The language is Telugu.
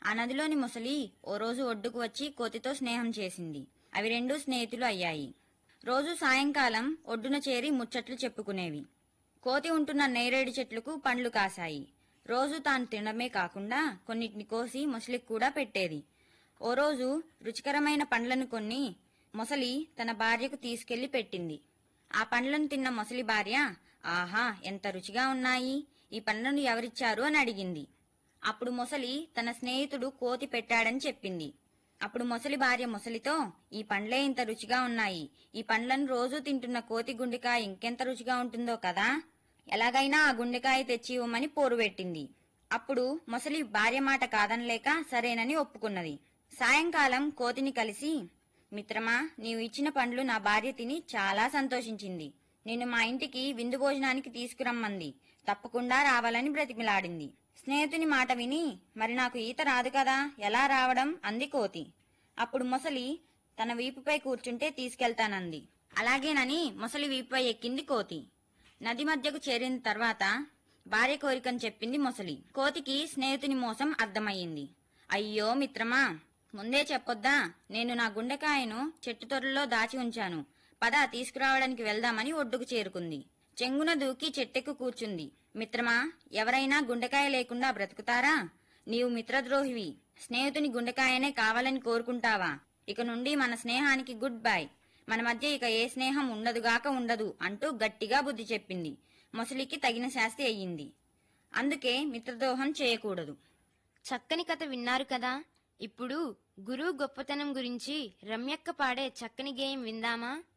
ఆ నదిలోని మొసలి ఓ రోజు ఒడ్డుకు వచ్చి కోతితో స్నేహం చేసింది అవి రెండూ స్నేహితులు అయ్యాయి రోజు సాయంకాలం ఒడ్డున చేరి ముచ్చట్లు చెప్పుకునేవి కోతి ఉంటున్న నేరేడు చెట్లకు పండ్లు కాశాయి రోజు తాను తినడమే కాకుండా కొన్నిటిని కోసి మొసలికి కూడా పెట్టేది ఓ రోజు రుచికరమైన పండ్లను కొన్ని మొసలి తన భార్యకు తీసుకెళ్లి పెట్టింది ఆ పండ్లను తిన్న మొసలి భార్య ఆహా ఎంత రుచిగా ఉన్నాయి ఈ పండ్లను ఎవరిచ్చారు అని అడిగింది అప్పుడు మొసలి తన స్నేహితుడు కోతి పెట్టాడని చెప్పింది అప్పుడు మొసలి భార్య మొసలితో ఈ పండ్లే ఇంత రుచిగా ఉన్నాయి ఈ పండ్లను రోజూ తింటున్న కోతి గుండెకాయ ఇంకెంత రుచిగా ఉంటుందో కదా ఎలాగైనా ఆ గుండెకాయ తెచ్చి ఇవ్వమని పోరు పెట్టింది అప్పుడు మొసలి భార్య మాట కాదనలేక సరేనని ఒప్పుకున్నది సాయంకాలం కోతిని కలిసి మిత్రమా నీవు ఇచ్చిన పండ్లు నా భార్య తిని చాలా సంతోషించింది నిన్ను మా ఇంటికి విందు భోజనానికి తీసుకురమ్మంది తప్పకుండా రావాలని బ్రతిమిలాడింది స్నేహితుని మాట విని మరి నాకు ఈత రాదు కదా ఎలా రావడం అంది కోతి అప్పుడు మొసలి తన వీపుపై కూర్చుంటే తీసుకెళ్తానంది అలాగేనని మొసలి వీపుపై ఎక్కింది కోతి నది మధ్యకు చేరిన తర్వాత భార్య కోరికని చెప్పింది మొసలి కోతికి స్నేహితుని మోసం అర్థమయ్యింది అయ్యో మిత్రమా ముందే చెప్పొద్దా నేను నా గుండెకాయను చెట్టు తొర్రలో దాచి ఉంచాను పద తీసుకురావడానికి వెళ్దామని ఒడ్డుకు చేరుకుంది చెంగున దూకి చెట్టెక్కు కూర్చుంది మిత్రమా ఎవరైనా గుండెకాయ లేకుండా బ్రతుకుతారా నీవు మిత్రద్రోహివి స్నేహితుని గుండెకాయనే కావాలని కోరుకుంటావా ఇక నుండి మన స్నేహానికి గుడ్ బై మన మధ్య ఇక ఏ స్నేహం ఉండదుగాక ఉండదు అంటూ గట్టిగా బుద్ధి చెప్పింది మొసలికి తగిన శాస్తి అయ్యింది అందుకే మిత్రద్రోహం చేయకూడదు చక్కని కథ విన్నారు కదా ఇప్పుడు గురువు గొప్పతనం గురించి రమ్యక్క పాడే చక్కని గేయం విందామా